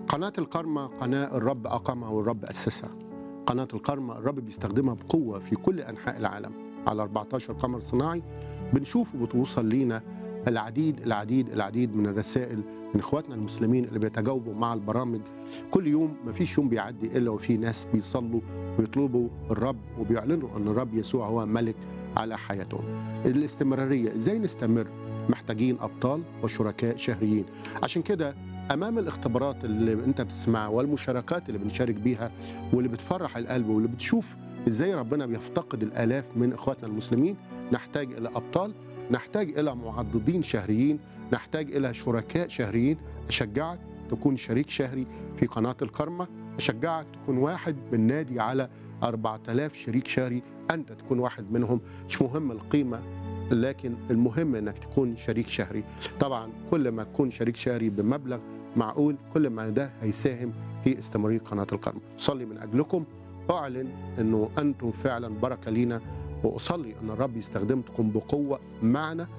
قناة الكرمة قناة الرب أقامها والرب أسسها قناة الكرمة الرب بيستخدمها بقوة في كل أنحاء العالم على 14 قمر صناعي بنشوف وبتوصل لينا العديد العديد العديد من الرسائل من اخواتنا المسلمين اللي بيتجاوبوا مع البرامج كل يوم مفيش يوم بيعدي الا وفي ناس بيصلوا ويطلبوا الرب وبيعلنوا ان الرب يسوع هو ملك على حياتهم. الاستمراريه ازاي نستمر؟ محتاجين ابطال وشركاء شهريين. عشان كده امام الاختبارات اللي انت بتسمعها والمشاركات اللي بنشارك بيها واللي بتفرح القلب واللي بتشوف ازاي ربنا بيفتقد الالاف من اخواتنا المسلمين نحتاج الى ابطال نحتاج الى معضدين شهريين نحتاج الى شركاء شهريين اشجعك تكون شريك شهري في قناه الكرمه اشجعك تكون واحد من نادي على 4000 شريك شهري انت تكون واحد منهم مش مهم القيمه لكن المهم انك تكون شريك شهري طبعا كل ما تكون شريك شهري بمبلغ معقول كل ما ده هيساهم في استمراريه قناه الكرمه صلي من اجلكم اعلن انه انتم فعلا بركه لينا واصلي ان الرب يستخدمكم بقوه معنا